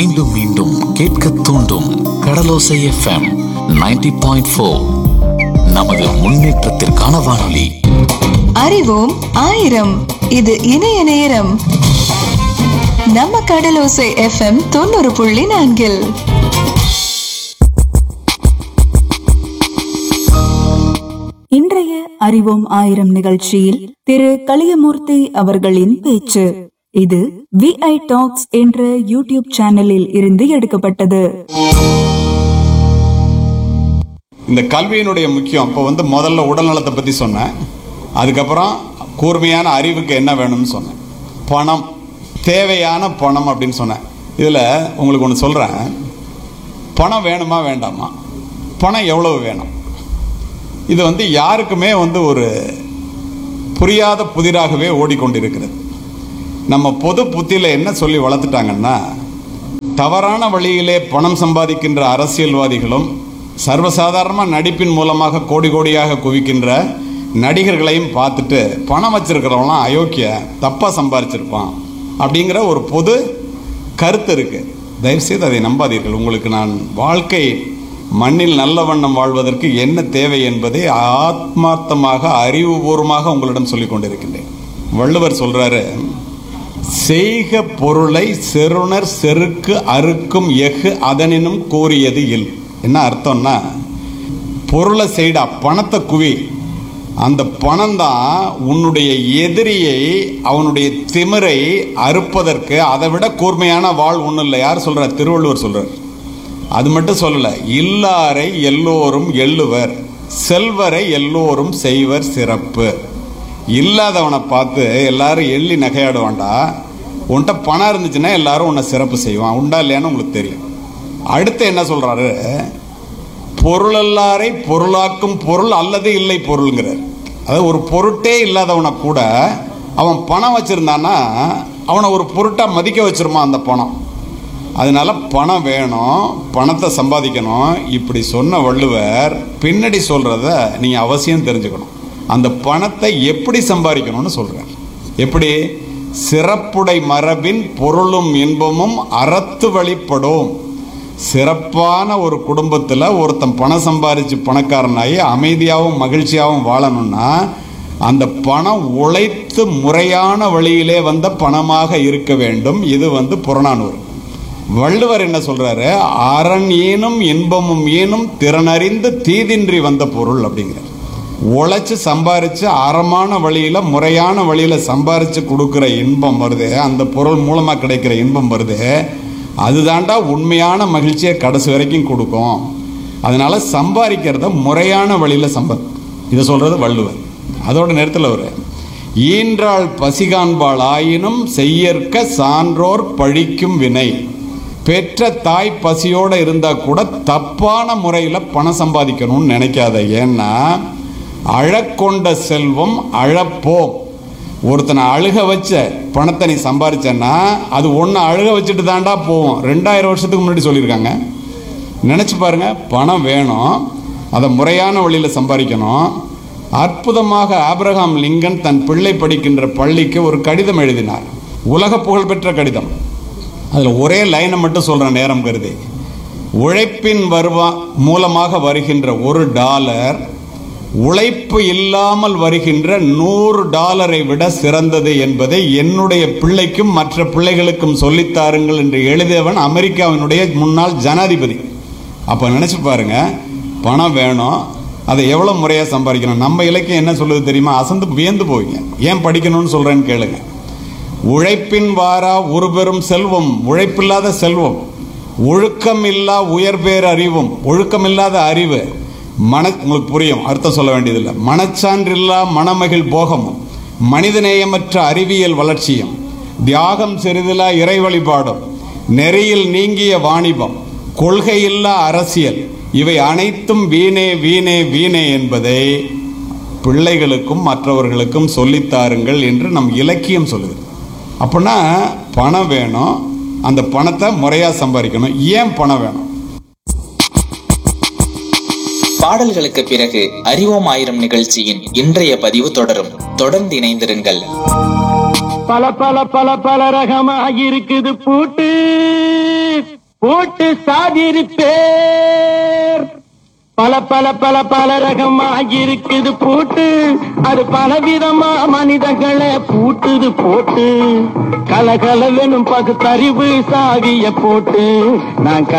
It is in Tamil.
மீண்டும் மீண்டும் கேட்க தூண்டும் கடலோசை எஃப்எம் 90.4 பாயிண்ட் ஃபோர் நமது முன்னேற்றத்திற்கான வானொலி அறிவோம் ஆயிரம் இது இணைய நேரம் நம்ம கடலோசை எஃப்எம் தொண்ணூறு புள்ளி நான்கில் இன்றைய அறிவோம் ஆயிரம் நிகழ்ச்சியில் திரு கலியமூர்த்தி அவர்களின் பேச்சு இது விஐ டாக்ஸ் என்ற யூடியூப் சேனலில் இருந்து எடுக்கப்பட்டது இந்த கல்வியினுடைய முக்கியம் இப்போ வந்து முதல்ல உடல் நலத்தை பற்றி சொன்னேன் அதுக்கப்புறம் கூர்மையான அறிவுக்கு என்ன வேணும்னு சொன்னேன் பணம் தேவையான பணம் அப்படின்னு சொன்னேன் இதில் உங்களுக்கு ஒன்று சொல்கிறேன் பணம் வேணுமா வேண்டாமா பணம் எவ்வளவு வேணும் இது வந்து யாருக்குமே வந்து ஒரு புரியாத புதிராகவே ஓடிக்கொண்டிருக்கிறது நம்ம பொது புத்தியில் என்ன சொல்லி வளர்த்துட்டாங்கன்னா தவறான வழியிலே பணம் சம்பாதிக்கின்ற அரசியல்வாதிகளும் சர்வசாதாரணமாக நடிப்பின் மூலமாக கோடி கோடியாக குவிக்கின்ற நடிகர்களையும் பார்த்துட்டு பணம் வச்சிருக்கிறவங்களாம் அயோக்கிய தப்பாக சம்பாரிச்சிருப்பான் அப்படிங்கிற ஒரு பொது கருத்து இருக்கு தயவுசெய்து அதை நம்பாதீர்கள் உங்களுக்கு நான் வாழ்க்கை மண்ணில் நல்ல வண்ணம் வாழ்வதற்கு என்ன தேவை என்பதை ஆத்மார்த்தமாக அறிவுபூர்வமாக உங்களிடம் சொல்லிக் கொண்டிருக்கின்றேன் வள்ளுவர் சொல்றாரு செய்க பொருளை செருணர் செருக்கு அறுக்கும் எஃகு அதனினும் கூறியது இல் என்ன அர்த்தம்னா பொருளை செய்டா பணத்தை குவி அந்த பணம் தான் உன்னுடைய எதிரியை அவனுடைய திமிரை அறுப்பதற்கு அதை விட கூர்மையான வாழ் ஒன்றும் இல்லை யார் சொல்றார் திருவள்ளுவர் சொல்றார் அது மட்டும் சொல்லல இல்லாரை எல்லோரும் எள்ளுவர் செல்வரை எல்லோரும் செய்வர் சிறப்பு இல்லாதவனை பார்த்து எல்லாரும் எள்ளி நகையாடுவான்டா உன்கிட்ட பணம் இருந்துச்சுன்னா எல்லாரும் உன்னை சிறப்பு செய்வான் உண்டா இல்லையான்னு உங்களுக்கு தெரியும் அடுத்து என்ன சொல்றாரு பொருளல்லாரை பொருளாக்கும் பொருள் அல்லது இல்லை பொருளுங்கிறார் அதாவது ஒரு பொருட்டே இல்லாதவனை கூட அவன் பணம் வச்சிருந்தான்னா அவனை ஒரு பொருட்டா மதிக்க வச்சிருமா அந்த பணம் அதனால பணம் வேணும் பணத்தை சம்பாதிக்கணும் இப்படி சொன்ன வள்ளுவர் பின்னாடி சொல்றத நீங்க அவசியம் தெரிஞ்சுக்கணும் அந்த பணத்தை எப்படி சம்பாதிக்கணும்னு சொல்றார் எப்படி சிறப்புடை மரபின் பொருளும் இன்பமும் அறத்து வழிப்படும் சிறப்பான ஒரு குடும்பத்தில் ஒருத்தன் பணம் சம்பாதிச்சு பணக்காரனாகி அமைதியாகவும் மகிழ்ச்சியாகவும் வாழணும்னா அந்த பணம் உழைத்து முறையான வழியிலே வந்த பணமாக இருக்க வேண்டும் இது வந்து புறநானூறு வள்ளுவர் என்ன சொல்றாரு அரண் ஈனும் இன்பமும் ஈனும் திறனறிந்து தீதின்றி வந்த பொருள் அப்படிங்கிறார் உழைச்சு சம்பாரிச்சு அறமான வழியில முறையான வழியில சம்பாரிச்சு கொடுக்கிற இன்பம் வருது அந்த பொருள் மூலமா கிடைக்கிற இன்பம் வருது அதுதான்டா உண்மையான மகிழ்ச்சியை கடைசி வரைக்கும் கொடுக்கும் அதனால சம்பாதிக்கிறத முறையான வழியில சம்பா இதை சொல்றது வள்ளுவர் அதோட நேரத்தில் ஒரு ஈன்றாள் பசிகாண்பாள் ஆயினும் செய்யற்க சான்றோர் பழிக்கும் வினை பெற்ற தாய் பசியோட இருந்தா கூட தப்பான முறையில் பணம் சம்பாதிக்கணும்னு நினைக்காத ஏன்னா அழக்கொண்ட செல்வம் அழப்போம் ஒருத்தனை அழுக வச்ச பணத்தை நீ சம்பாரிச்சேன்னா அது ஒன்று அழுக வச்சுட்டு தாண்டா போவோம் ரெண்டாயிரம் வருஷத்துக்கு முன்னாடி சொல்லியிருக்காங்க நினச்சி பாருங்க பணம் வேணும் அதை முறையான வழியில் சம்பாதிக்கணும் அற்புதமாக ஆபிரகாம் லிங்கன் தன் பிள்ளை படிக்கின்ற பள்ளிக்கு ஒரு கடிதம் எழுதினார் உலக புகழ்பெற்ற கடிதம் அதில் ஒரே லைனை மட்டும் சொல்கிறேன் நேரம் கருதி உழைப்பின் வருவா மூலமாக வருகின்ற ஒரு டாலர் உழைப்பு இல்லாமல் வருகின்ற நூறு டாலரை விட சிறந்தது என்பதை என்னுடைய பிள்ளைக்கும் மற்ற பிள்ளைகளுக்கும் சொல்லித்தாருங்கள் என்று எழுதியவன் அமெரிக்காவினுடைய முன்னாள் ஜனாதிபதி அப்போ நினச்சி பாருங்க பணம் வேணும் அதை எவ்வளோ முறையாக சம்பாதிக்கணும் நம்ம இலக்கியம் என்ன சொல்லுது தெரியுமா அசந்து வியந்து போவீங்க ஏன் படிக்கணும்னு சொல்கிறேன்னு கேளுங்க உழைப்பின் வாரா ஒரு பெரும் செல்வம் உழைப்பில்லாத செல்வம் ஒழுக்கம் இல்லா உயர் பேர் அறிவும் ஒழுக்கம் இல்லாத அறிவு மன உங்களுக்கு புரியும் அர்த்தம் சொல்ல வேண்டியதில்லை மனச்சான்றில்லா மணமகிழ் போகமும் மனிதநேயமற்ற அறிவியல் வளர்ச்சியும் தியாகம் சிறிதிலா இறை வழிபாடும் நெறியில் நீங்கிய வாணிபம் கொள்கையில்லா அரசியல் இவை அனைத்தும் வீணே வீணே வீணே என்பதை பிள்ளைகளுக்கும் மற்றவர்களுக்கும் சொல்லித்தாருங்கள் என்று நம் இலக்கியம் சொல்லுது அப்படின்னா பணம் வேணும் அந்த பணத்தை முறையாக சம்பாதிக்கணும் ஏன் பணம் வேணும் பாடல்களுக்கு பிறகு அறிவோம் ஆயிரம் நிகழ்ச்சியின் இன்றைய பதிவு தொடரும் தொடர்ந்து இணைந்திருங்கள் பல பல பல பல ரகமாக இருக்குது பூட்டு போட்டு சாதிருப்பேர் பல பல பல பல ரகமா இருக்குது பூட்டு அது பலவிதமா மனிதர்களை பூட்டுது போட்டு கலகலவெனும் பகுத்தறிவு சாவிய போட்டு நான்